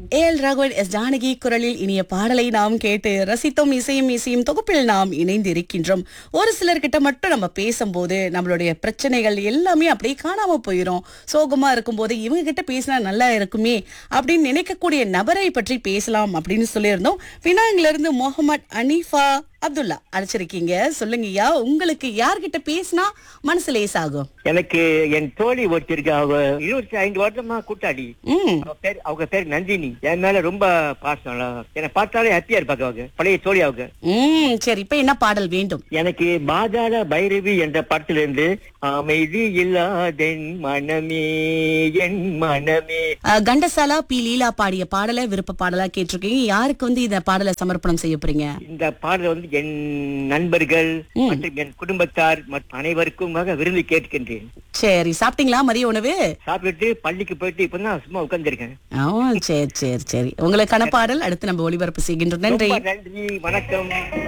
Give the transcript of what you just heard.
ஏ L Raghavan S Janaki குரலில் இனிய பாடலை நாம் கேட்டு ரசித்தோம் இசையும் இசையும் தொகுப்பில் நாம் இணைந்து இருக்கின்றோம் ஒரு சிலர்கிட்ட மட்டும் நம்ம பேசும்போது நம்மளுடைய பிரச்சனைகள் எல்லாமே அப்படியே காணாம போயிடும் சோகமா இருக்கும்போது இவங்க கிட்ட பேசினா நல்லா இருக்குமே அப்படின்னு நினைக்கக்கூடிய நபரை பற்றி பேசலாம் அப்படின்னு சொல்லியிருந்தோம் பினாங்கில இருந்து முகமது அனீஃபா அப்துல்லா அழைச்சிருக்கீங்க சொல்லுங்கய்யா உங்களுக்கு யார்கிட்ட பேசினா மனசு லேசாகும் எனக்கு என் தோழி ஒருத்தருக்கு அவ இருபத்தி ஐந்து வருஷமா கூட்டாளி ம் அவ பேர் அவங்க பேர் நந்தினி என் மேல ரொம்ப பாசம் என்னை பார்த்தாலே ஹாப்பியா இருப்பாங்க அவங்க பழைய தோழி அவங்க ம் சரி இப்ப என்ன பாடல் வேண்டும் எனக்கு பாதாள பைரவி என்ற படத்திலிருந்து அமைதி இல்லாதென் மனமே என் மனமே அஹ், கண்டசாலா பி லீலா பாடிய பாடலை விருப்ப பாடலா கேட்டிருக்கீங்க யாருக்கு வந்து இந்த பாடலை சமர்ப்பணம் செய்ய போறீங்க இந்த பாடல் வந்து என் நண்பர்கள் மற்றும் என் குடும்பத்தார் மற்றும் அனைவருக்கும் விரும்பி கேட்கின்றேன் சரி சாப்பிட்டீங்களா மதிய உணவு சாப்பிட்டு பள்ளிக்கு போயிட்டு இப்பதான் சும்மா உட்கார்ந்திருக்கேன் ஆ சரி சரி சரி உங்களுக்கான பாடல் அடுத்து நம்ம ஒளிபரப்பு செய்கின்றோம் நன்றி ரொம்ப நன்றி வணக்கம்